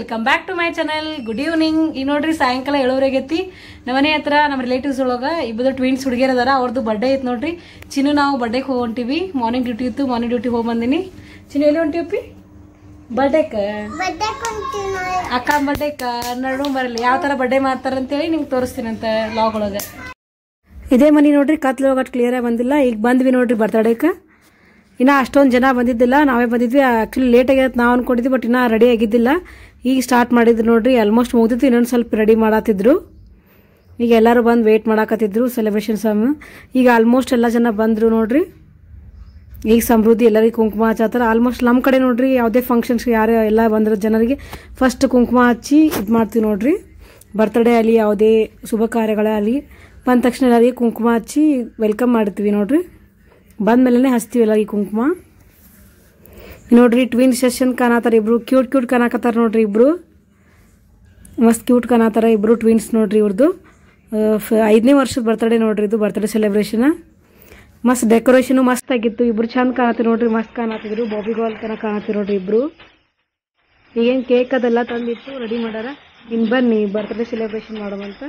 Welcome back to my channel good evening ಈ ನೋಡ್ರಿ ಸಾಯಂಕಾಲ ಏಳುವರೆ ಆಗೈತಿ ನಮ್ಮನೆ ಹತ್ರ ನಮ್ಮ ರಿಲೇಟಿವ್ಸ್ ಒಳಗ ಇಬ್ಬರು ಟ್ವಿನ್ಸ್ ಹುಡುಗಿಯರ್ ಅದಾರ ಅವ್ರದ್ದು ಬರ್ಡೇ ಐತಿ ನೋಡ್ರಿ ಚಿನ್ನು ನಾವು ಬರ್ಡೇಗೆ ಹೋಗಿ ಹೊಂಟಿವಿ ಮಾರ್ನಿಂಗ್ ಡ್ಯೂಟಿ ಇತ್ತು ಮಾರ್ನಿಂಗ್ ಡ್ಯೂಟಿ ಹೋಗಿ ಬಂದಿನಿ ಚಿನ್ನು ಎಲ್ಲಿ ಹೊಂಟಿವಪ್ಪಿ ಬರ್ಡೇಕ ಅಕ್ಕ ಬರ್ಡೇಕ ನಡು ಬರಲಿ ಯಾವ ತರ ಬರ್ಡೇ ಮಾಡ್ತಾರಂತೇಳಿ ನಿಮ್ಗೆ ತೋರಿಸ್ತೀನಂತ ಲಾಗ್ ಒಳಗೆ ಇದೇ ಮನಿ ನೋಡ್ರಿ ಕತ್ಲು ಒಟ್ಟು ಕ್ಲಿಯರ್ ಬಂದಿಲ್ಲ ಈಗ ಬಂದ್ವಿ ನೋಡ್ರಿ ಬರ್ತಡೇಕ ಇನ್ನ ಅಷ್ಟೊಂದು ಜನ ಬಂದಿದ್ದಿಲ್ಲ ನಾವೇ ಬಂದಿದ್ವಿ ಆಕ್ಚುಲಿ ಲೇಟ್ ಆಗೈತೆ ನಾವು ಅನ್ಕೊಂಡಿದ್ವಿ ಬಟ್ ಇನ್ನ ರೆಡಿ ಆಗಿದ್ದಿಲ್ಲ ಈಗ ಸ್ಟಾರ್ಟ್ ಮಾಡಿದ್ರು ನೋಡ್ರಿ ಆಲ್ಮೋಸ್ಟ್ ಮುಗ್ದಿತ್ತು ಇನ್ನೊಂದು ಸ್ವಲ್ಪ ರೆಡಿ ಮಾಡತ್ತಿದ್ರು ಈಗ ಎಲ್ಲರೂ ಬಂದು ವೇಟ್ ಮಾಡಾಕತ್ತಿದ್ರು ಸೆಲೆಬ್ರೇಷನ್ ಸಮ್ ಈಗ ಆಲ್ಮೋಸ್ಟ್ ಎಲ್ಲ ಜನ ಬಂದ್ರು ನೋಡ್ರಿ ಈಗ ಸಮೃದ್ಧಿ ಎಲ್ಲರಿಗೆ ಕುಂಕುಮ ಹಚ್ಚತ್ತಾರ ಆಲ್ಮೋಸ್ಟ್ ನಮ್ಮ ಕಡೆ ನೋಡ್ರಿ ಯಾವುದೇ ಫಂಕ್ಷನ್ಸ್ ಯಾರು ಎಲ್ಲ ಬಂದಿರೋ ಜನರಿಗೆ ಫಸ್ಟ್ ಕುಂಕುಮ ಹಚ್ಚಿ ಇದು ಮಾಡ್ತೀವಿ ನೋಡ್ರಿ ಬರ್ತ್ಡೇ ಆಗಲಿ ಯಾವುದೇ ಶುಭ ಕಾರ್ಯಗಳಾಗಲಿ ಬಂದ ತಕ್ಷಣ ಎಲ್ಲರಿಗೆ ಕುಂಕುಮ ಹಚ್ಚಿ ವೆಲ್ಕಮ್ ಮಾಡ್ತೀವಿ ನೋಡ್ರಿ ಬಂದ್ಮೇಲೆ ಹಚ್ತೀವಿ ಎಲ್ಲರಿಗೆ ಕುಂಕುಮ ನೋಡ್ರಿ ಟ್ವಿನ್ ಸೆಷನ್ ಕಾಣತ್ತಾರ ಇಬ್ರು ಕ್ಯೂಟ್ ಕ್ಯೂಟ್ ಕಾಣಕತ್ತಾರ ನೋಡ್ರಿ ಇಬ್ರು ಮಸ್ತ್ ಕ್ಯೂಟ್ ಕಾಣತ್ತಾರ ಇಬ್ರು ಟ್ವಿನ್ಸ್ ನೋಡ್ರಿ ಇವ್ರದ್ದು ಐದನೇ ವರ್ಷದ ಬರ್ತಡೇ ನೋಡ್ರಿ ಇದು ಬರ್ತಡೇ ಸೆಲೆಬ್ರೇಷನ್ ಮಸ್ತ್ ಡೆಕೋರೇಷನ್ ಮಸ್ತ್ ಆಗಿತ್ತು ಇಬ್ರು ಚಂದ ಕಾಣತ್ತಿ ನೋಡ್ರಿ ಮಸ್ತ್ ಕಾಣತ್ತಿದ್ರು ಬಾಬಿ ಗಾಲ್ ತರ ಕಾಣತ್ತಿ ನೋಡ್ರಿ ಇಬ್ರು ಈಗೇನ್ ಕೇಕ್ ಅದೆಲ್ಲ ತಂದಿತ್ತು ರೆಡಿ ಮಾಡ್ಯಾರ ಇನ್ ಬನ್ನಿ ಬರ್ತ್ಡೇ ಸೆಲೆಬ್ರೇಷನ್ ಮಾಡೋವಂತ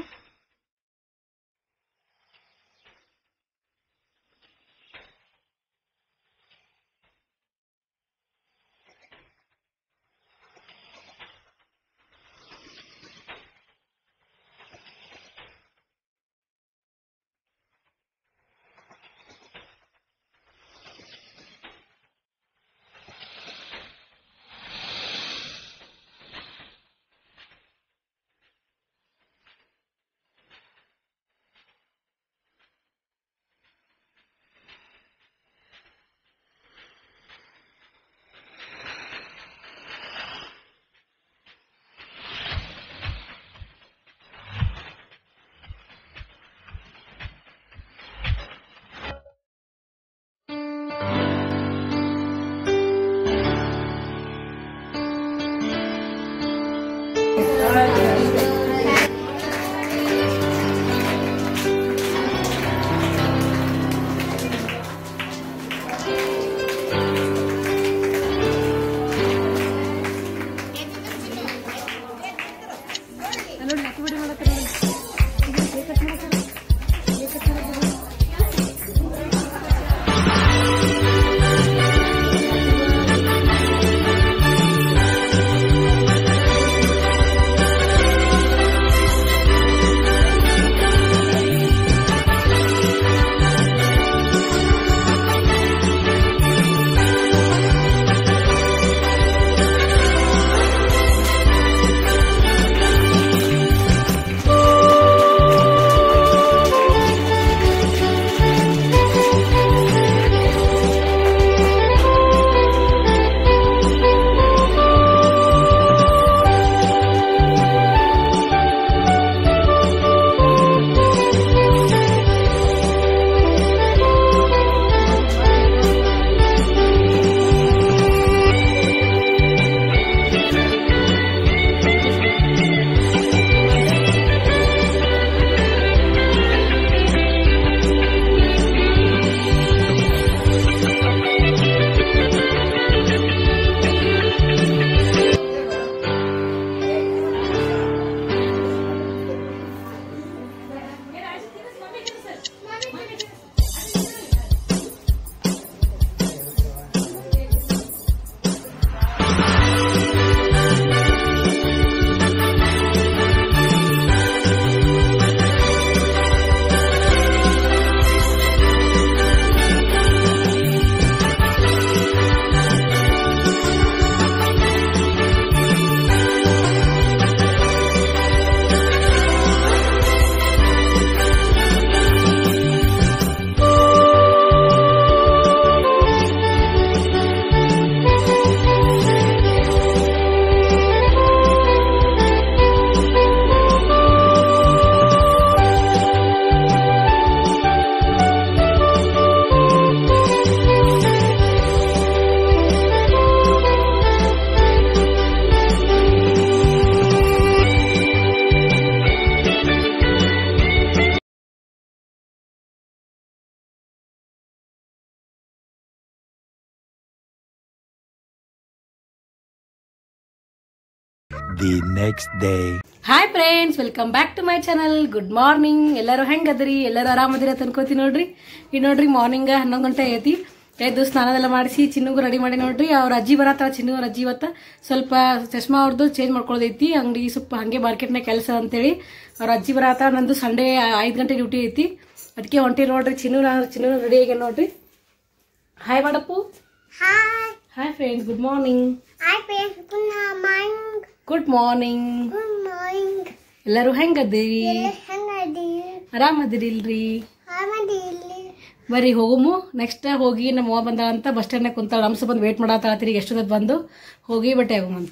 the next day. Hi friends welcome back to my channel good morning ಎಲ್ಲರೂ ಹೆಂಗದ್ರಿ ಎಲ್ಲರೂ ಆರಾಮದಿರ ಅನ್ಕೋತಿ ನೋಡ್ರಿ ಈಗ ನೋಡ್ರಿ ಮಾರ್ನಿಂಗ್ ಹನ್ನೊಂದು ಗಂಟೆ ಐತಿ ಎದ್ದು ಸ್ನಾನದೆಲ್ಲ ಮಾಡಿಸಿ ಚಿನ್ನುಗೂ ರೆಡಿ ಮಾಡಿ ನೋಡ್ರಿ ಅವ್ರ ಅಜ್ಜಿ ಬರತ್ತಾಳ ಚಿನ್ನು ಅವ್ರ ಅಜ್ಜಿ ಇವತ್ತ ಸ್ವಲ್ಪ ಚಶ್ಮಾ ಅವ್ರದ್ದು ಚೇಂಜ್ ಮಾಡ್ಕೊಳ್ಳೋದೈತಿ ಅಂಗಡಿ ಸ್ವಲ್ಪ ಹಂಗೆ ಮಾರ್ಕೆಟ್ನಾಗ ಕೆಲಸ ಅಂತೇಳಿ ಅವ್ರ ಅಜ್ಜಿ ಬರತ್ತ ನಂದು ಸಂಡೇ ಐದು ಗಂಟೆ ಡ್ಯೂಟಿ ಐತಿ ಅದಕ್ಕೆ ಹೊಂಟಿ ನೋಡ್ರಿ ಚಿನ್ನು ನಾ ಚಿನ್ನು ರೆಡಿ ಆಗ್ಯಾನ ನೋಡ್ರಿ ಹಾಯ್ ಮಾಡಪ್ಪು Hi, hi friends good morning hi, friends. Good morning. Good morning Good morning. ಎಲ್ಲರೂ ಹೆಂಗದಿರಿ Hangadi. ಆರಾಮದಿರಿಲ್ರಿ Hamadili. ಬರ್ರಿ ಹೋಗುಮು ನೆಕ್ಸ್ಟ್ ಹೋಗಿ ನಮ್ಮ ಅವ್ವ ಬಂದಾಳ ಅಂತ ಬಸ್ ಸ್ಟ್ಯಾಂಡ್ನಾಗ ಕುಂತಾಳ ನಮ್ಸ ಬಂದು ವೇಟ್ ಮಾಡತ್ತಾಳ ತಿರುಗಿ ಎಷ್ಟೊತ್ತದ್ ಬಂದು ಹೋಗಿ ಬಟ್ಟೆ ಆಗುಮಂತ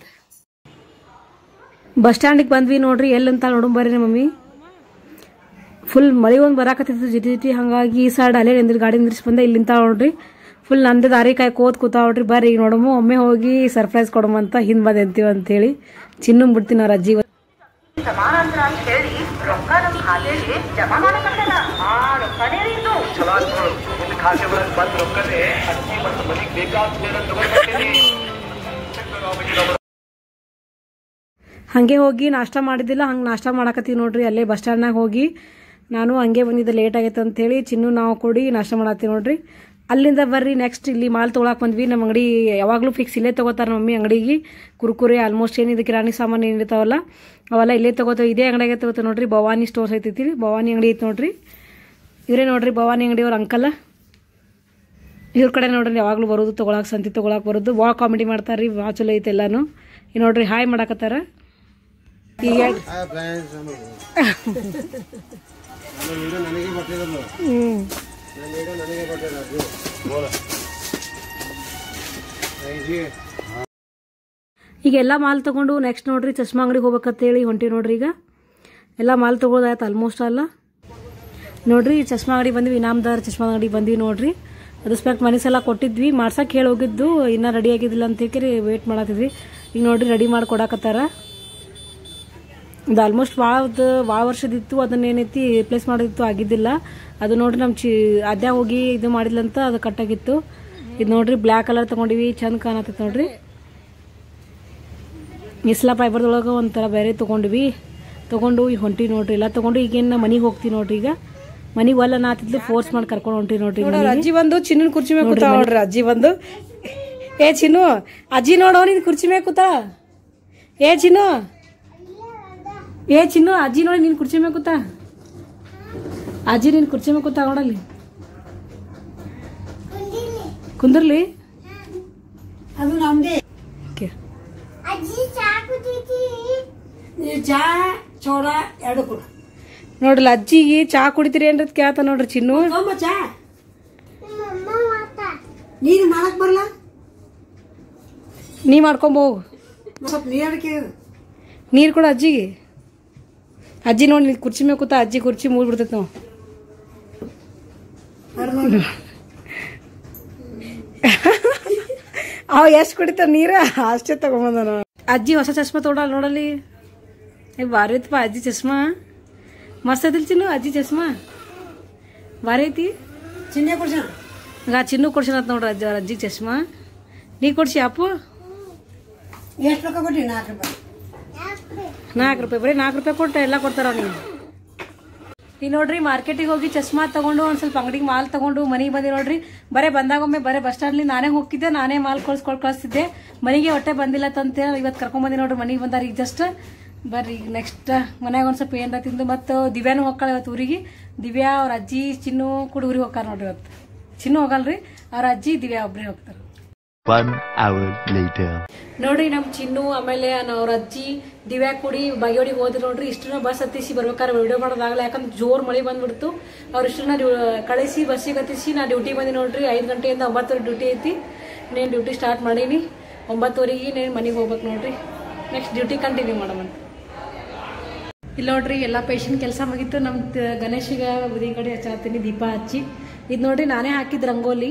ಬಸ್ ಸ್ಟ್ಯಾಂಡಿಗೆ ಬಂದ್ವಿ ನೋಡ್ರಿ ಎಲ್ಲಿ ಅಂತ ನೋಡು ಬರ್ರಿ ಮಮ್ಮಿ ಫುಲ್ ಮಳಿ ಒಂದು ಬರಾಕತ್ತಿತ್ತು ಜಿಟಿ ಜಿಟಿ ಹಂಗಾಗಿ ಈ ಸೈಡ್ ಅಲ್ಲೇ ನಿಂದ್ರಿ ಗಾಡಿ ನಿಂದ್ರಿಸಿ ಬಂದೆ ಇಲ್ಲಿ ನಿಂತಾಳ ನೋಡ್ರಿ ಫುಲ್ ನಂದು ದಾರಿ ಕಾಯಿ ಕೋತ್ ಕೂತಾವ ನೋಡ್ರಿ ಬರ್ರಿ ಈಗ ನೋಡಮು ಒಮ್ಮೆ ಹೋಗಿ ಸರ್ಪ್ರೈಸ್ ಕೊಡಮಂತ ಹಿಂದ್ ಬಂದ್ ಎಂತೀವಿ ಅಂತೇಳಿ ಚಿನ್ನು ಬಿಡ್ತೀನಿ ಅವ್ರ ಅಜ್ಜಿ ಇವತ್ತು. ಸಮಾನಾಂತರ ಅಂತ ಹೇಳಿ ರೊಕ್ಕ ನಮ್ಮ ಖಾತೆಗೆ ಜಮಾ ಮಾಡಕತ್ತಲ್ಲ ಆ ರೊಕ್ಕನೇ ರೀ ಇದು ಹಂಗೆ ಹೋಗಿ ನಾಷ್ಟ ಮಾಡಿದ್ದಿಲ್ಲ ಹಂಗೆ ನಾಷ್ಟ ಮಾಡಕತ್ತೀವಿ ನೋಡ್ರಿ ಅಲ್ಲೇ ಬಸ್ ಸ್ಟ್ಯಾಂಡ್ನಾಗ ಹೋಗಿ ನಾನು ಹಂಗೆ ಬಂದಿದ್ದೆ ಲೇಟ್ ಆಗೈತೆ ಅಂತೇಳಿ ಚಿನ್ನು ನಾವು ಕೊಡಿ ನಾಷ್ಟ ಮಾಡತ್ತೀವಿ ನೋಡ್ರಿ ಅಲ್ಲಿಂದ ಬರ್ರಿ ನೆಕ್ಸ್ಟ್ ಇಲ್ಲಿ ಮಾಲ್ ತೊಗೊಳಕ್ ಬಂದ್ವಿ ನಮ್ಮ ಅಂಗಡಿ ಯಾವಾಗಲೂ ಫಿಕ್ಸ್ ಇಲ್ಲೇ ತೊಗೋತಾರೆ ಮಮ್ಮಿ ಅಂಗಡಿಗೆ ಕುರ್ಕುರೆ ಆಲ್ಮೋಸ್ಟ್ ಏನಿದೆ ಕಿರಾಣಿ ಸಾಮಾನು ಏನಿರ್ತಾವಲ್ಲ ಅವೆಲ್ಲ ಇಲ್ಲೇ ತೊಗೋತಾವೆ ಇದೇ ಅಂಗಡಿಯಾಗೆ ತೊಗೋತಾವೆ ನೋಡ್ರಿ ಭವಾನಿ ಸ್ಟೋರ್ಸ್ ಐತೈತಿ ಭವಾನಿ ಅಂಗಡಿ ಐತಿ ನೋಡ್ರಿ ಇವರೇ ನೋಡ್ರಿ ಭವಾನಿ ಅಂಗಡಿ ಅವ್ರ ಅಂಕಲ್ ಇವ್ರ ಕಡೆ ನೋಡ್ರಿ ಯಾವಾಗಲೂ ಬರೋದು ತೊಗೊಳಕ್ ಸಂತಿ ತೊಗೊಳಕ್ ಬರೋದು ಭಾಳ ಕಾಮಿಡಿ ಮಾಡ್ತಾರೆ ರೀ ಭಾಳ ಚಲೋ ಐತೆ ಎಲ್ಲಾನು ಈಗ ನೋಡ್ರಿ ಹಾಯ್ ಮಾಡಕತ್ತಾರ ಈಗ ಹ್ಮ್ ಈಗ ಎಲ್ಲ ಮಾಲ್ ತಗೊಂಡು ನೆಕ್ಸ್ಟ್ ನೋಡ್ರಿ ಚಶ್ಮಾ ಅಂಗಡಿಗೆ ಹೋಗ್ಬೇಕಂತೇಳಿ ಹೊಂಟಿ ನೋಡ್ರಿ ಈಗ ಎಲ್ಲ ಮಾಲ್ ತಗೊಳೋದಾಯ್ತು ಆಲ್ಮೋಸ್ಟ್ ಅಲ್ಲ ನೋಡ್ರಿ ಚಶ್ಮಾ ಅಂಗಡಿ ಬಂದ್ವಿ ಇನಾಮ್ದಾರ್ ಚಶ್ಮಾ ಅಂಗಡಿ ಬಂದ್ವಿ ನೋಡ್ರಿ ರೆಸ್ಪೆಕ್ಟ್ ಮನೀಸ್ ಎಲ್ಲ ಕೊಟ್ಟಿದ್ವಿ ಮಾಡ್ಸಕ್ಕೆ ಹೇಳಿ ಹೋಗಿದ್ದು ಇನ್ನೂ ರೆಡಿ ಆಗಿದ್ದಿಲ್ಲ ಅಂತ ಹೇಳಿ ವೇಟ್ ಮಾಡತ್ತಿದ್ವಿ ಈಗ ನೋಡ್ರಿ ರೆಡಿ ಮಾಡಿ ಕೊಡಾಕತ್ತಾರ ಇದು ಆಲ್ಮೋಸ್ಟ್ ಭಾಳದ ಭಾಳ ವರ್ಷದಿತ್ತು ಅದನ್ನ ಏನೈತಿ ರಿಪ್ಲೇಸ್ ಮಾಡೋದಿತ್ತು ಆಗಿದ್ದಿಲ್ಲ ಅದು ನೋಡ್ರಿ ನಮ್ಮ ಚಿ ಅದ್ಯಾ ಹೋಗಿ ಇದು ಮಾಡಿದ್ಲಂತ ಅದು ಕಟ್ಟಾಗಿತ್ತು ಇದು ನೋಡ್ರಿ ಬ್ಲ್ಯಾಕ್ ಕಲರ್ ತಗೊಂಡಿವಿ ಚಂದ ಕಾಣತ್ತೈತೆ ನೋಡ್ರಿ ಇಸ್ಲಾ ಫೈಬರ್ದೊಳಗೆ ಒಂಥರ ಬೇರೆ ತೊಗೊಂಡ್ವಿ ತೊಗೊಂಡು ಈಗ ಹೊಂಟಿ ನೋಡ್ರಿ ಎಲ್ಲ ತೊಗೊಂಡು ಈಗೇನು ಮನೆಗೆ ಹೋಗ್ತೀವಿ ನೋಡ್ರಿ ಈಗ ಮನೆಗೆ ಒಲ್ಲ ನಾತಿದ್ಲು ಫೋರ್ಸ್ ಮಾಡಿ ಕರ್ಕೊಂಡು ಹೊಂಟಿ ನೋಡ್ರಿ ಅಜ್ಜಿ ಬಂದು ಚಿನ್ನ ಕುರ್ಚಿ ಮೇಲೆ ಕೂತಾಳ ನೋಡ್ರಿ ಅಜ್ಜಿ ಬಂದು ಏ ಚಿನ್ನು ಅಜ್ಜಿ ನೋಡೋ ನಿನ್ ಕುರ್ಚಿ ಮೇಲೆ ಕೂತ ಏ ಚಿನ್ನು ಏ ಚಿನ್ನು ಅಜ್ಜಿ ನೋಡಿ ನೀನ್ ಕುರ್ಚಿ ಮೇಲೆ ಕೂತ ಅಜ್ಜಿ ನೀನ್ ಕುರ್ಚಿ ಮೇಲೆ ಕೂತ ನೋಡಲ್ಲಿ ಕುಂದರ್ಲಿ ಅದು ನಮ್ದೇ ಓಕೆ ಅಜ್ಜಿ ಸಾಕು ತಿತಿ ಚಾ ಚೋಡ ಎರಡು ಕೊಡು ನೋಡ್ರಲ್ಲ ಅಜ್ಜಿಗೆ ಚಾ ಕುಡಿತೀರಿ ಏನ್ರಿ ಕೇಳ್ತ ನೋಡ್ರಿ ಚಿನ್ನು ತೊಂಬ ಚಾ ನಮ್ಮಮ್ಮ ಮಾತ ನೀನು ಮಾಡಕ್ ಬರಲ್ಲ ನೀ ಮಾಡ್ಕೊಂಬ ಹೋಗು ಸ್ವಲ್ಪ ನೀರಡಿಕೆ ನೀರು ಕೊಡು ಅಜ್ಜಿಗೆ ಅಜ್ಜಿ ನೋಡಿ ನೀನ್ ಕುರ್ಚಿ ಮೇಲೆ ಕೂತ ಅಜ್ಜಿ ಕುರ್ಚಿ ಮೂರ್ ಬಿಡ್ತೈತೆ ನಾವು ಅವ ಎಷ್ಟು ಕುಡಿತಾರ ನೀರ ಅಷ್ಟೇ ತಗೊಂಬಂದ ಅಜ್ಜಿ ಹೊಸ ಚಶ್ಮಾ ತೊಗೊಳಲ್ಲ ನೋಡಲ್ಲಿ ಏ ಭಾರಿ ಐತಪ್ಪ ಅಜ್ಜಿ ಚಶ್ಮಾ ಮಸ್ತ್ ಐತಿಲ್ ಚಿನ್ನು ಅಜ್ಜಿ ಚಶ್ಮಾ ಭಾರಿ ಐತಿ ಚಿನ್ನೆ ಕೊಡ್ಸ ಈಗ ಚಿನ್ನು ಕೊಡ್ಸಿನತ್ ನೋಡ್ರಿ ಅಜ್ಜಿ ಅವ್ರ ಅಜ್ಜಿ ಚಶ್ಮಾ ನೀ ಕೊಡ್ಸಿ ಅಪ್ಪು ಎಷ್ಟು ರೊಕ್ಕ ಕೊಟ್ಟಿ ನಾಲ್ಕು ರೂಪಾಯಿ ನಾಲ್ಕು ರೂಪಾಯಿ ಬರೀ ನಾಲ್ಕು ರೂಪಾಯಿ ಕೊಟ್ಟು ಎಲ್ಲ ಕೊಡ್ತಾರ ನೀವು ಈಗ ನೋಡ್ರಿ ಮಾರ್ಕೆಟಿಗೆ ಹೋಗಿ ಚಶ್ಮಾ ತಗೊಂಡು ಒಂದ್ ಸ್ವಲ್ಪ ಅಂಗಡಿಗೆ ಮಾಲ್ ತಗೊಂಡು ಮನೆಗೆ ಬಂದಿ ನೋಡ್ರಿ ಬರೇ ಬಂದಾಗೊಮ್ಮೆ ಬರೇ ಬಸ್ ಸ್ಟ್ಯಾಂಡ್ಲಿ ನಾನೇ ಹೋಗ್ತಿದ್ದೆ ನಾನೇ ಮಾಲ್ ಕೊಡ್ಸ್ಕೊಳ್ ಕಳಿಸ್ತಿದ್ದೆ ಮನೆಗೆ ಹೊಟ್ಟೆ ಬಂದಿಲ್ಲ ಅಂತ ಇವತ್ತು ಕರ್ಕೊಂಡ್ ಬಂದಿ ನೋಡ್ರಿ ಮನೆಗೆ ಬಂದಾರ ಈಗ ಜಸ್ಟ್ ಬರ್ರಿ ಈಗ ನೆಕ್ಸ್ಟ್ ಮನ್ಯಾಗ ಒಂದ್ ಸ್ವಲ್ಪ ಏನಾರ ತಿಂದು ಮತ್ತು ದಿವ್ಯಾನು ಹೋಗ್ತಾಳೆ ಇವತ್ತು ಊರಿಗೆ ದಿವ್ಯಾ ಅವ್ರ ಅಜ್ಜಿ ಚಿನ್ನು ಕೂಡ ಊರಿಗೆ ಹೋಗ್ತಾರ ನೋಡ್ರಿ ಇವತ್ತು ಚಿನ್ನು ಹೋಗಲ್ರಿ ಅವ್ರ ಅಜ್ಜಿ ದಿವ್ಯಾ ಒಬ್ರೇ ಹೋಗ್ತಾರ One hour later. ನೋಡ್ರಿ ನಮ್ ಚಿನ್ನು ಆಮೇಲೆ ಅವ್ರ ಅಜ್ಜಿ ದಿವ್ಯಾ ಕೂಡಿ ಬಾಗಿಯೋಡಿಗೆ ಹೋದ್ರಿ ನೋಡ್ರಿ ಇಷ್ಟನ್ನ ಬಸ್ ಹತ್ತಿಸಿ ಬರ್ಬೇಕಾದ್ರೆ ವಿಡಿಯೋ ಮಾಡೋದಾಗಲ್ಲ ಯಾಕಂದ್ರೆ ಜೋರ್ ಮಳೆ ಬಂದ್ಬಿಡ್ತು ಅವ್ರ ಇಷ್ಟನ್ನ ಕಳಿಸಿ ಬಸ್ಸಿಗೆ ಹತ್ತಿಸಿ ನಾ ಡ್ಯೂಟಿ ಬಂದಿ ನೋಡ್ರಿ ಐದು ಗಂಟೆಯಿಂದ ಒಂಬತ್ತುವರೆ ಡ್ಯೂಟಿ ಐತಿ నేను ಡ್ಯೂಟಿ ಸ್ಟಾರ್ಟ್ ಮಾಡೀನಿ ಒಂಬತ್ತುವರೆಗೆ నేను ಮನೆಗೆ ಹೋಗ್ಬೇಕು ನೋಡ್ರಿ ನೆಕ್ಸ್ಟ್ ಡ್ಯೂಟಿ ಕಂಟಿನ್ಯೂ ಮಾಡಮಂತ ಇಲ್ಲಿ ನೋಡ್ರಿ ಎಲ್ಲ ಪೇಷಂಟ್ ಕೆಲಸ ಮುಗೀತು ನಮ್ಮ ಗಣೇಶಿಗೆ ಬದಿ ಕಡೆ ಹಚ್ಚಾತೀನಿ ದೀಪ ಹಚ್ಚಿ ಇದು ನೋಡ್ರಿ ನಾನೇ ಹಾಕಿದ್ ರಂಗೋಲಿ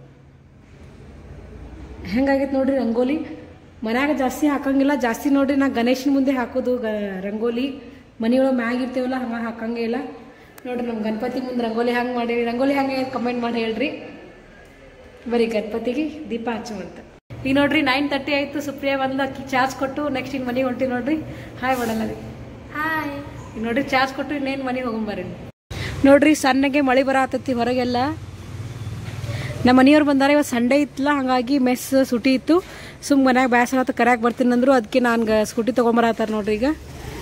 ಹೆಂಗಾಗೈತೆ ನೋಡ್ರಿ ರಂಗೋಲಿ ಮನ್ಯಾಗ ಜಾಸ್ತಿ ಹಾಕಂಗಿಲ್ಲ ಜಾಸ್ತಿ ನೋಡ್ರಿ ನಾ ಗಣೇಶನ ಮುಂದೆ ಹಾಕೋದು ಗ ರಂಗೋಲಿ ಮನೆಯೊಳಗೆ ಮ್ಯಾಗ ಇರ್ತೇವಲ್ಲ ಹಂಗೆ ಹಾಕಂಗೇ ಇಲ್ಲ ನೋಡ್ರಿ ನಮ್ಮ ಗಣಪತಿ ಮುಂದೆ ರಂಗೋಲಿ ಹಂಗೆ ಮಾಡೀವಿ ರಂಗೋಲಿ ಹಂಗೆ ಕಮೆಂಟ್ ಮಾಡಿ ಹೇಳ್ರಿ ಬರೀ ಗಣಪತಿಗೆ ದೀಪ ಹಚ್ಚುವಂತ ಈಗ ನೋಡ್ರಿ ನೈನ್ ತರ್ಟಿ ಆಯ್ತು ಸುಪ್ರಿಯಾ ಬಂದು ಅಕ್ಕಿ ಚಾರ್ಜ್ ಕೊಟ್ಟು ನೆಕ್ಸ್ಟ್ ಈಗ ಮನೆಗೆ ಹೊಂಟಿ ನೋಡ್ರಿ ಹಾಯ್ ಮಾಡಲ್ಲ ಹಾಯ್ ಈಗ ನೋಡ್ರಿ ಚಾರ್ಜ್ ಕೊಟ್ಟು ಇನ್ನೇನು ಮನೆಗೆ ಹೋಗೊಂಬರ್ರಿ ನೋಡ್ರಿ ಸಣ್ಣಗೆ ಮಳೆ ಬರತೈತಿ ಹೊರಗೆಲ್ಲ ನಮ್ಮ ಮನೆಯವ್ರು ಬಂದಾರ ಇವತ್ತು ಸಂಡೇ ಇತ್ತಲ್ಲ ಹಾಗಾಗಿ ಮೆಸ್ ಸುಟಿ ಇತ್ತು ಸುಮ್ ಮನ್ಯಾಗ ಬ್ಯಾಸರ ಆತ ಕರ್ಯಾಕ್ ಬರ್ತೀನಿ ಅಂದ್ರು ಅದಕ್ಕೆ ನಾನು ಸ್ಕೂಟಿ ತೊಗೊಂಬರತ್ತಾರ ನೋಡ್ರಿ ಈಗ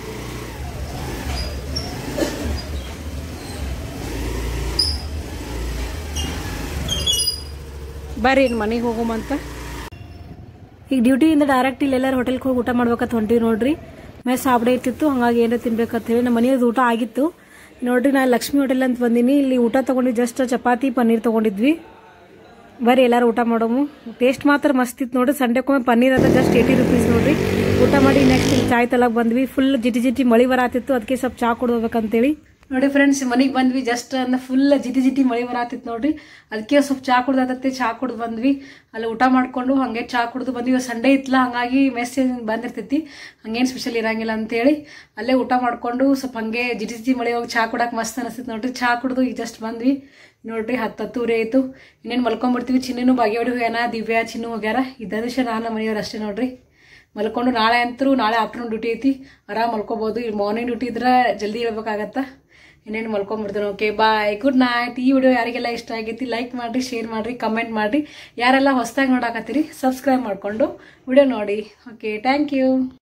ಬರ್ರಿ ಇನ್ನು ಮನೆಗೆ ಹೋಗೋಮಂತ ಈಗ ಡ್ಯೂಟಿಯಿಂದ ಡೈರೆಕ್ಟ್ ಇಲ್ಲಿ ಎಲ್ಲರೂ ಹೋಟೆಲ್ಗೆ ಹೋಗಿ ಊಟ ಮಾಡ್ಬೇಕಂತ ಹೊಂಟಿವಿ ನೋಡ್ರಿ ಮೆಸ್ ಆಬ್ಡೆ ಇರ್ತಿತ್ತು ಹಂಗಾಗಿ ಏನಾರ ತಿನ್ಬೇಕಂತ ಹೇಳಿ ನಮ್ಮ ಮನೆಯವ್ರದ್ದು ಊಟ ಆಗಿತ್ತು ನೋಡ್ರಿ ನಾನು ಲಕ್ಷ್ಮಿ ಹೋಟೆಲ್ ಅಂತ ಬಂದೀನಿ ಇಲ್ಲಿ ಊಟ ತಗೊಂಡು ಜಸ್ಟ್ ಚಪಾತಿ ಪನ್ನೀರ್ ತಗೊಂಡಿದ್ವಿ ಬರ್ರಿ ಎಲ್ಲರೂ ಊಟ ಮಾಡೋಮು ಟೇಸ್ಟ್ ಮಾತ್ರ ಮಸ್ತ್ ಇತ್ತು ನೋಡ್ರಿ ಸಂಡೆಕೊಮ್ಮೆ ಪನ್ನೀರ್ ಅದ ಜಸ್ಟ್ ಏಯ್ಟಿ ರುಪೀಸ್ ನೋಡ್ರಿ ಊಟ ಮಾಡಿ ನೆಕ್ಸ್ಟ್ ಚಾಯ್ ತಲಕ್ ಬಂದ್ವಿ ಫುಲ್ ಜಿಟಿ ಜಿಟಿ ಮಳಿ ಬರಾತಿತ್ತು ಅದಕ್ಕೆ ಸ್ವಲ್ಪ ಚಾ ಕೊಡ್ಬೇಕಂತೇಳಿ ನೋಡಿ ಫ್ರೆಂಡ್ಸ್ ಮನೆಗೆ ಬಂದ್ವಿ ಜಸ್ಟ್ ಅಂದ ಫುಲ್ ಜಿಟಿ ಜಿಟಿ ಮಳಿ ಬರಾತಿತ್ತು ನೋಡ್ರಿ ಅದಕ್ಕೆ ಸ್ವಲ್ಪ ಚಾ ಕುಡ್ದಾತತ್ತೆ ಚಾ ಕುಡ್ದು ಬಂದ್ವಿ ಅಲ್ಲಿ ಊಟ ಮಾಡ್ಕೊಂಡು ಹಂಗೆ ಚಾ ಕುಡ್ದು ಬಂದ್ವಿ ಸಂಡೇ ಇತ್ತಲ್ಲ ಹಂಗಾಗಿ ಮೆಸ್ ಬಂದಿರ್ತೈತಿ ಹಂಗೇನು ಸ್ಪೆಷಲ್ ಇರಂಗಿಲ್ಲ ಅಂತೇಳಿ ಅಲ್ಲೇ ಊಟ ಮಾಡ್ಕೊಂಡು ಸ್ವಲ್ಪ ಹಂಗೆ ಜಿಟಿ ಜಿಟಿ ಮಳಿ ಹೋಗಿ ಚಾ ಕುಡಕ್ಕೆ ಮಸ್ತ್ ಅನಿಸ್ತೈತಿ ನೋಡ್ರಿ ಚಾ ಕುಡ್ದು ಈಗ ಜಸ್ಟ್ ಬಂದ್ವಿ ನೋಡ್ರಿ ಹತ್ತು ಹತ್ತೂರಿ ಆಯ್ತು ಇನ್ನೇನು ಮಲ್ಕೊಂಡ್ಬಿಡ್ತೀವಿ ಚಿನ್ನೂ ಬಾಗೇವಾಡಿ ಹೋಗ್ಯಾನ ದಿವ್ಯಾ ಚಿನ್ನು ಹೋಗ್ಯಾರ ಇದ್ದ ದಿವಸ ನಾನು ಮನೆಯವ್ರು ಅಷ್ಟೇ ನೋಡ್ರಿ ಮಲ್ಕೊಂಡು ನಾಳೆ ಅಂತರೂ ನಾಳೆ ಆಫ್ಟರ್ನೂನ್ ಡ್ಯೂಟಿ ಐತಿ ಆರಾಮ್ ಮಲ್ಕೋಬೋದು ಈ ಮಾರ್ನಿಂಗ್ ಡ್ಯೂಟಿ ಇದ್ರೆ ಜಲ್ದಿ ಹೇಳ್ಬೇಕಾಗತ್ತ ಇನ್ನೇನು ಮಲ್ಕೊಂಡ್ಬಿಡ್ತೀನಿ ಓಕೆ ಬಾಯ್ ಗುಡ್ ನೈಟ್ ಈ ವಿಡಿಯೋ ಯಾರಿಗೆಲ್ಲ ಇಷ್ಟ ಆಗೈತಿ ಲೈಕ್ ಮಾಡಿರಿ ಶೇರ್ ಮಾಡಿರಿ ಕಮೆಂಟ್ ಮಾಡಿರಿ ಯಾರೆಲ್ಲ ಹೊಸದಾಗಿ ನೋಡಾಕತ್ತೀರಿ ಸಬ್ಸ್ಕ್ರೈಬ್ ಮಾಡಿಕೊಂಡು ವಿಡಿಯೋ ನೋಡಿ ಓಕೆ ಥ್ಯಾಂಕ್ ಯು